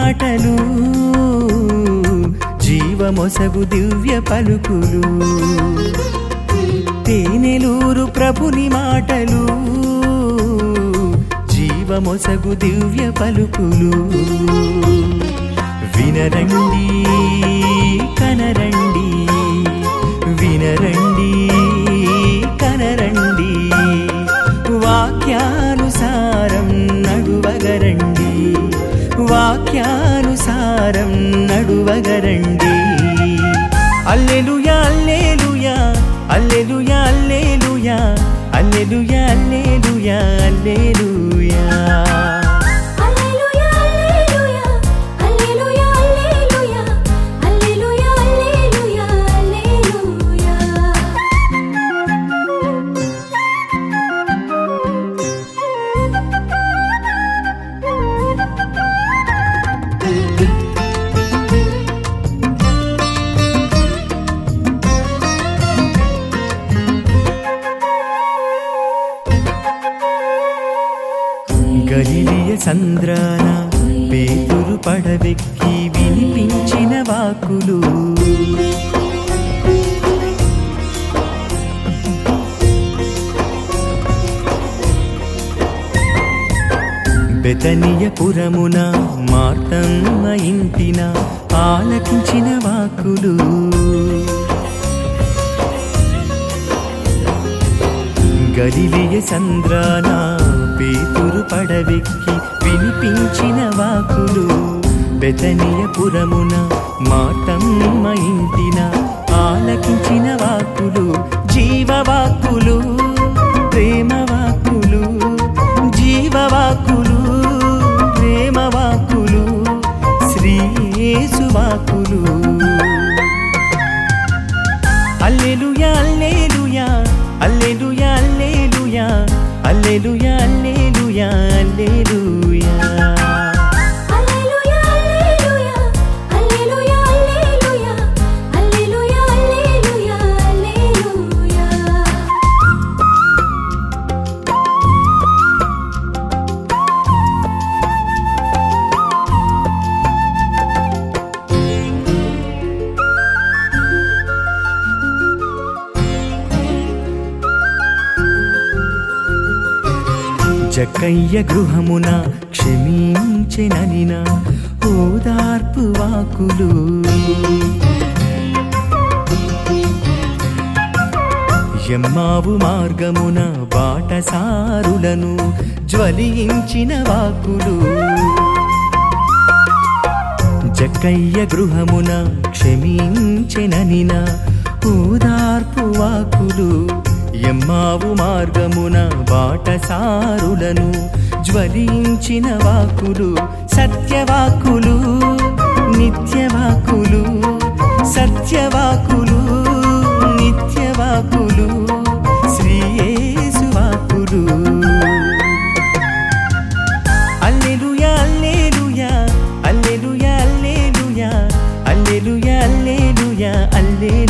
మాటలు జీవమొసగు దివ్య పలుకులు తేనెలూరు ప్రభుని మాటలు జీవమొసగు దివ్య పలుకులు వినరండి కనరండి వినరండి కనరండి వాక్యానుసారం నడువగరండి వాక్యానుసారం నడువగరండి అల్లెలుయా అల్లేలుయా అల్లెలుయా అల్లేలుయా అల్లెలుయా అల్లేలుయా అల్లేలుయా హల్లెలూయా హల్లెలూయా హల్లెలూయా హల్లెలూయా హల్లెలూయా హల్లెలూయా గలిలియ సంద్రాన పేతురు పడవెక్కి వినిపించిన వాకులు బెతనియ పురమున మార్తమ్మ ఇంటిన ఆలకించిన వాకులు గలిలియ సంద్రాన పేతురు పడవెక్కి వినిపించిన వాకులు బెతనియ పురమున మాతమ్మ ఇంటిన ఆలకించిన వాకులు జీవవాకులు ప్రేమ వాకులు జీవవాకులు ప్రేమ వాకులు శ్రీయేసు వాకులు అల్లెలుయా అల్లేలుయా అల్లెలుయా అల్లేలుయా అల్లెలుయా అల్లేలుయా అల్లేలుయా హల్లెలూయా హల్లెలూయా హల్లెలూయా హల్లెలూయా హల్లెలూయా హల్లెలూయా జక్కయ్య గృహమున క్షమించెననిన ఓదార్పు వాకులు ఎమ్మావు మార్గమున బాటసారులను జ్వలించిన వాకులు జక్కయ్య గృహమున క్షమించెననిన ఓదార్పు వాకులు ఎమ్మావు మార్గమున బాటసారులను జ్వలించిన వాకులు సత్యవాకులు నిత్యవాకులు సత్యవాకులు నిత్యవాకులు శ్రీయేసు వాకులు అల్లెలుయా అల్లేలుయా అల్లెలుయా అల్లేలుయా అల్లెలుయా అల్లేలుయా అల్లెలుయా